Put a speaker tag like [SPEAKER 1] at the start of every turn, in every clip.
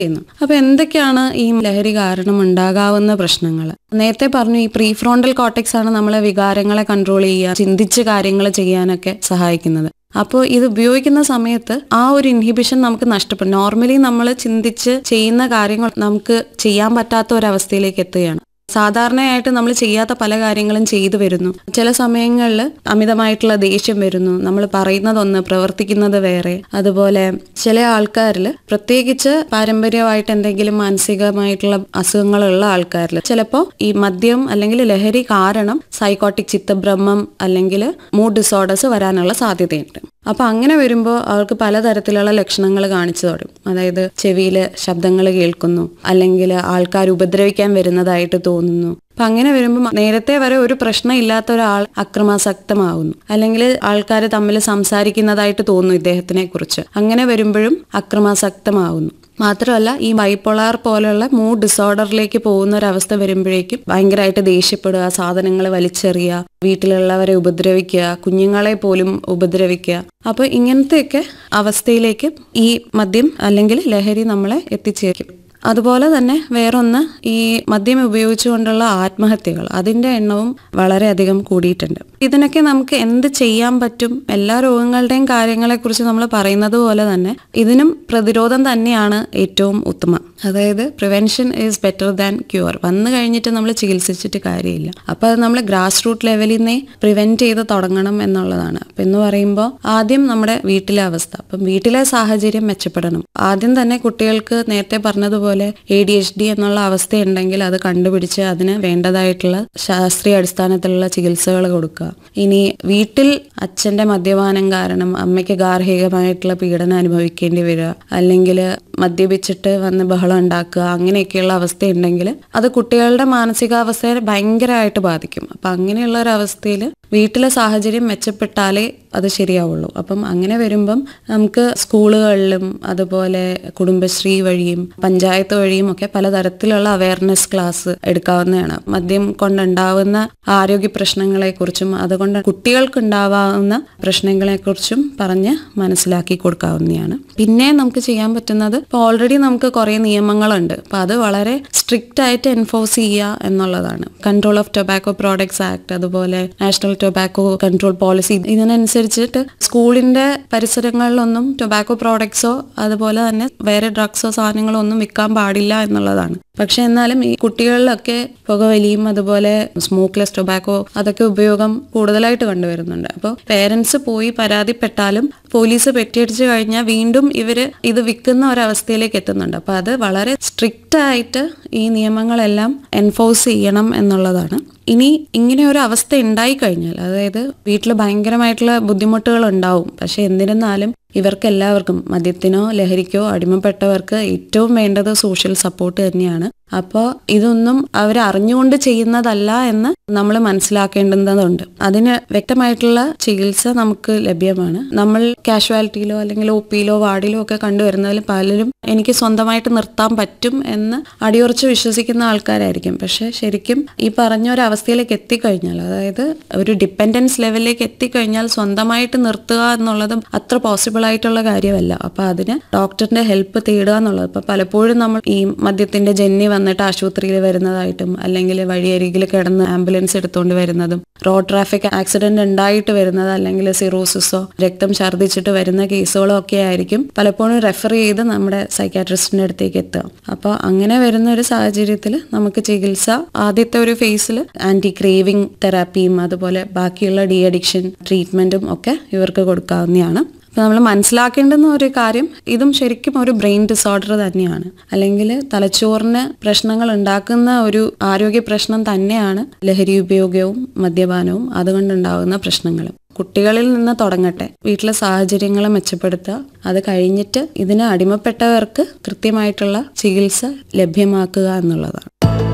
[SPEAKER 1] ചെയ്യുന്നു അപ്പൊ എന്തൊക്കെയാണ് ഈ ലഹരി കാരണം ഉണ്ടാകാവുന്ന പ്രശ്നങ്ങൾ നേരത്തെ പറഞ്ഞു ഈ പ്രീ ഫ്രോണ്ടൽ കോട്ടക്സ് ആണ് നമ്മളെ വികാരങ്ങളെ കൺട്രോൾ ചെയ്യുക ചിന്തിച്ച് കാര്യങ്ങൾ ചെയ്യാനൊക്കെ സഹായിക്കുന്നത് അപ്പോൾ ഇത് ഉപയോഗിക്കുന്ന സമയത്ത് ആ ഒരു ഇൻഹിബിഷൻ നമുക്ക് നഷ്ടപ്പെടും നോർമലി നമ്മൾ ചിന്തിച്ച് ചെയ്യുന്ന കാര്യങ്ങൾ നമുക്ക് ചെയ്യാൻ പറ്റാത്ത ഒരവസ്ഥയിലേക്ക് എത്തുകയാണ് സാധാരണയായിട്ട് നമ്മൾ ചെയ്യാത്ത പല കാര്യങ്ങളും ചെയ്തു വരുന്നു ചില സമയങ്ങളിൽ അമിതമായിട്ടുള്ള ദേഷ്യം വരുന്നു നമ്മൾ പറയുന്നതൊന്ന് പ്രവർത്തിക്കുന്നത് വേറെ അതുപോലെ ചില ആൾക്കാരിൽ പ്രത്യേകിച്ച് പാരമ്പര്യമായിട്ട് എന്തെങ്കിലും മാനസികമായിട്ടുള്ള അസുഖങ്ങളുള്ള ആൾക്കാരിൽ ചിലപ്പോൾ ഈ മദ്യം അല്ലെങ്കിൽ ലഹരി കാരണം സൈക്കോട്ടിക് ചിത്തഭ്രമം അല്ലെങ്കിൽ മൂഡ് ഡിസോർഡേഴ്സ് വരാനുള്ള സാധ്യതയുണ്ട് അപ്പൊ അങ്ങനെ വരുമ്പോൾ അവർക്ക് പലതരത്തിലുള്ള ലക്ഷണങ്ങൾ കാണിച്ചു തുടങ്ങും അതായത് ചെവിയിൽ ശബ്ദങ്ങൾ കേൾക്കുന്നു അല്ലെങ്കിൽ ആൾക്കാർ ഉപദ്രവിക്കാൻ വരുന്നതായിട്ട് തോന്നുന്നു അപ്പൊ അങ്ങനെ വരുമ്പോൾ നേരത്തെ വരെ ഒരു പ്രശ്നം ഇല്ലാത്ത ഒരാൾ അക്രമാസക്തമാകുന്നു അല്ലെങ്കിൽ ആൾക്കാർ തമ്മിൽ സംസാരിക്കുന്നതായിട്ട് തോന്നുന്നു ഇദ്ദേഹത്തിനെ കുറിച്ച് അങ്ങനെ വരുമ്പോഴും അക്രമാസക്തമാകുന്നു മാത്രമല്ല ഈ ബൈപ്പോളാർ പോലുള്ള മൂഡ് ഡിസോർഡറിലേക്ക് പോകുന്ന ഒരവസ്ഥ വരുമ്പോഴേക്കും ഭയങ്കരമായിട്ട് ദേഷ്യപ്പെടുക സാധനങ്ങൾ വലിച്ചെറിയുക വീട്ടിലുള്ളവരെ ഉപദ്രവിക്കുക കുഞ്ഞുങ്ങളെ പോലും ഉപദ്രവിക്കുക അപ്പോൾ ഇങ്ങനത്തെയൊക്കെ അവസ്ഥയിലേക്ക് ഈ മദ്യം അല്ലെങ്കിൽ ലഹരി നമ്മളെ എത്തിച്ചേക്കും അതുപോലെ തന്നെ വേറൊന്ന് ഈ മദ്യം ഉപയോഗിച്ചുകൊണ്ടുള്ള ആത്മഹത്യകൾ അതിന്റെ എണ്ണവും വളരെയധികം കൂടിയിട്ടുണ്ട് ഇതിനൊക്കെ നമുക്ക് എന്ത് ചെയ്യാൻ പറ്റും എല്ലാ രോഗങ്ങളുടെയും കാര്യങ്ങളെക്കുറിച്ച് നമ്മൾ പറയുന്നത് പോലെ തന്നെ ഇതിനും പ്രതിരോധം തന്നെയാണ് ഏറ്റവും ഉത്തമം അതായത് prevention is better than cure വന്നു കഴിഞ്ഞിട്ട് നമ്മൾ ചികിത്സിച്ചിട്ട് കാര്യമില്ല അപ്പൊ അത് നമ്മൾ ഗ്രാസ് റൂട്ട് ലെവലിൽ നിന്നേ പ്രിവെന്റ് ചെയ്ത് തുടങ്ങണം എന്നുള്ളതാണ് അപ്പൊ എന്ന് പറയുമ്പോൾ ആദ്യം നമ്മുടെ വീട്ടിലെ അവസ്ഥ അപ്പം വീട്ടിലെ സാഹചര്യം മെച്ചപ്പെടണം ആദ്യം തന്നെ കുട്ടികൾക്ക് നേരത്തെ പറഞ്ഞതുപോലെ എ ഡി എച്ച് ഡി എന്നുള്ള അവസ്ഥയുണ്ടെങ്കിൽ അത് കണ്ടുപിടിച്ച് അതിന് വേണ്ടതായിട്ടുള്ള ശാസ്ത്രീയ അടിസ്ഥാനത്തിലുള്ള ചികിത്സകൾ കൊടുക്കുക ഇനി വീട്ടിൽ അച്ഛന്റെ മദ്യപാനം കാരണം അമ്മയ്ക്ക് ഗാർഹികമായിട്ടുള്ള പീഡനം അനുഭവിക്കേണ്ടി വരിക അല്ലെങ്കിൽ മദ്യപിച്ചിട്ട് വന്ന് ബഹളം ഉണ്ടാക്കുക അങ്ങനെയൊക്കെയുള്ള അവസ്ഥയുണ്ടെങ്കിൽ അത് കുട്ടികളുടെ മാനസികാവസ്ഥയെ ഭയങ്കരമായിട്ട് ബാധിക്കും അപ്പം അങ്ങനെയുള്ള ഒരു അവസ്ഥയിൽ വീട്ടിലെ സാഹചര്യം മെച്ചപ്പെട്ടാലേ അത് ശരിയാവുള്ളൂ അപ്പം അങ്ങനെ വരുമ്പം നമുക്ക് സ്കൂളുകളിലും അതുപോലെ കുടുംബശ്രീ വഴിയും പഞ്ചായത്ത് വഴിയും ഒക്കെ പലതരത്തിലുള്ള അവയർനെസ് ക്ലാസ് എടുക്കാവുന്നതാണ് മദ്യം കൊണ്ടുണ്ടാവുന്ന ആരോഗ്യ പ്രശ്നങ്ങളെക്കുറിച്ചും അതുകൊണ്ട് കുട്ടികൾക്ക് ഉണ്ടാവാവുന്ന പ്രശ്നങ്ങളെക്കുറിച്ചും പറഞ്ഞ് മനസ്സിലാക്കി കൊടുക്കാവുന്നതാണ് പിന്നെ നമുക്ക് ചെയ്യാൻ പറ്റുന്നത് ഇപ്പോൾ ഓൾറെഡി നമുക്ക് കുറേ നിയമങ്ങളുണ്ട് അപ്പം അത് വളരെ സ്ട്രിക്റ്റ് ആയിട്ട് എൻഫോഴ്സ് ചെയ്യുക എന്നുള്ളതാണ് control of tobacco products act അതുപോലെ നാഷണൽ ടൊബാക്കോ കൺട്രോൾ പോളിസി ഇതിനനുസരിച്ചിട്ട് സ്കൂളിന്റെ പരിസരങ്ങളിലൊന്നും ടൊബാക്കോ പ്രോഡക്ട്സോ അതുപോലെ തന്നെ വേറെ ഡ്രഗ്സോ സാധനങ്ങളോ ഒന്നും വിൽക്കാൻ പാടില്ല എന്നുള്ളതാണ് പക്ഷെ എന്നാലും ഈ കുട്ടികളിലൊക്കെ പുകവലിയും അതുപോലെ സ്മോക്ക്ലെസ് ടൊബാക്കോ അതൊക്കെ ഉപയോഗം കൂടുതലായിട്ട് കണ്ടുവരുന്നുണ്ട് അപ്പോൾ പേരൻസ് പോയി പരാതിപ്പെട്ടാലും പോലീസ് പെറ്റിയടിച്ചു കഴിഞ്ഞാൽ വീണ്ടും ഇവര് ഇത് വിൽക്കുന്ന ഒരവസ്ഥയിലേക്ക് എത്തുന്നുണ്ട് അപ്പൊ അത് വളരെ സ്ട്രിക്റ്റ് ആയിട്ട് ഈ നിയമങ്ങളെല്ലാം എൻഫോഴ്സ് ചെയ്യണം എന്നുള്ളതാണ് ഇനി ഇങ്ങനെ ഒരു അവസ്ഥ ഉണ്ടായി കഴിഞ്ഞാൽ അതായത് വീട്ടിൽ ഭയങ്കരമായിട്ടുള്ള ബുദ്ധിമുട്ടുകൾ ഉണ്ടാവും പക്ഷെ എന്നിരുന്നാലും ഇവർക്ക് എല്ലാവർക്കും മദ്യത്തിനോ ലഹരിക്കോ അടിമപ്പെട്ടവർക്ക് ഏറ്റവും വേണ്ടത് സോഷ്യൽ സപ്പോർട്ട് തന്നെയാണ് അപ്പോൾ ഇതൊന്നും അവർ അറിഞ്ഞുകൊണ്ട് ചെയ്യുന്നതല്ല എന്ന് നമ്മൾ മനസ്സിലാക്കേണ്ടതുണ്ട് അതിന് വ്യക്തമായിട്ടുള്ള ചികിത്സ നമുക്ക് ലഭ്യമാണ് നമ്മൾ കാഷ്വാലിറ്റിയിലോ അല്ലെങ്കിൽ ഒ പിയിലോ വാർഡിലോ ഒക്കെ കണ്ടുവരുന്നതിൽ പലരും എനിക്ക് സ്വന്തമായിട്ട് നിർത്താൻ പറ്റും എന്ന് അടിയുറച്ച് വിശ്വസിക്കുന്ന ആൾക്കാരായിരിക്കും പക്ഷെ ശരിക്കും ഈ പറഞ്ഞ ഒരു അവസ്ഥയിലേക്ക് എത്തിക്കഴിഞ്ഞാൽ അതായത് ഒരു ഡിപ്പെൻഡൻസ് ലെവലിലേക്ക് എത്തിക്കഴിഞ്ഞാൽ സ്വന്തമായിട്ട് നിർത്തുക എന്നുള്ളത് അത്ര പോസിബിൾ ആയിട്ടുള്ള കാര്യമല്ല അപ്പൊ അതിന് ഡോക്ടറിന്റെ ഹെൽപ്പ് തേടുക എന്നുള്ളത് ഇപ്പൊ പലപ്പോഴും നമ്മൾ ഈ മദ്യത്തിന്റെ ജന്നി വന്നിട്ട് ആശുപത്രിയിൽ വരുന്നതായിട്ടും അല്ലെങ്കിൽ വഴിയരികിൽ കിടന്ന് ആംബുലൻസ് എടുത്തുകൊണ്ട് വരുന്നതും റോഡ് ട്രാഫിക് ആക്സിഡന്റ് ഉണ്ടായിട്ട് വരുന്നത് അല്ലെങ്കിൽ സിറോസിസോ രക്തം ഛർദ്ദിച്ചിട്ട് വരുന്ന കേസുകളോ ഒക്കെ ആയിരിക്കും പലപ്പോഴും റെഫർ ചെയ്ത് നമ്മുടെ സൈക്കാട്രിസ്റ്റിന്റെ അടുത്തേക്ക് എത്തുക അപ്പോൾ അങ്ങനെ വരുന്ന ഒരു സാഹചര്യത്തിൽ നമുക്ക് ചികിത്സ ആദ്യത്തെ ഒരു ഫേസിൽ ആന്റി ക്രേവിംഗ് തെറാപ്പിയും അതുപോലെ ബാക്കിയുള്ള ഡി അഡിക്ഷൻ ട്രീറ്റ്മെന്റും ഒക്കെ ഇവർക്ക് കൊടുക്കാവുന്നതാണ് അപ്പോൾ നമ്മൾ മനസ്സിലാക്കേണ്ടുന്ന ഒരു കാര്യം ഇതും ശരിക്കും ഒരു ബ്രെയിൻ ഡിസോർഡർ തന്നെയാണ് അല്ലെങ്കിൽ തലച്ചോറിന് പ്രശ്നങ്ങൾ ഉണ്ടാക്കുന്ന ഒരു ആരോഗ്യ പ്രശ്നം തന്നെയാണ് ലഹരി ഉപയോഗവും മദ്യപാനവും അതുകൊണ്ടുണ്ടാകുന്ന പ്രശ്നങ്ങളും കുട്ടികളിൽ നിന്ന് തുടങ്ങട്ടെ വീട്ടിലെ സാഹചര്യങ്ങൾ മെച്ചപ്പെടുത്തുക അത് കഴിഞ്ഞിട്ട് ഇതിന് അടിമപ്പെട്ടവർക്ക് കൃത്യമായിട്ടുള്ള ചികിത്സ ലഭ്യമാക്കുക എന്നുള്ളതാണ്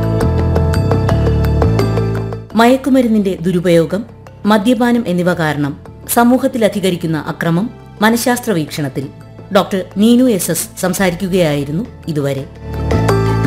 [SPEAKER 2] മയക്കുമരുന്നിന്റെ ദുരുപയോഗം മദ്യപാനം എന്നിവ കാരണം സമൂഹത്തിൽ അധികരിക്കുന്ന അക്രമം മനഃശാസ്ത്ര വീക്ഷണത്തിൽ ഡോക്ടർ നീനു എസ് എസ് സംസാരിക്കുകയായിരുന്നു ഇതുവരെ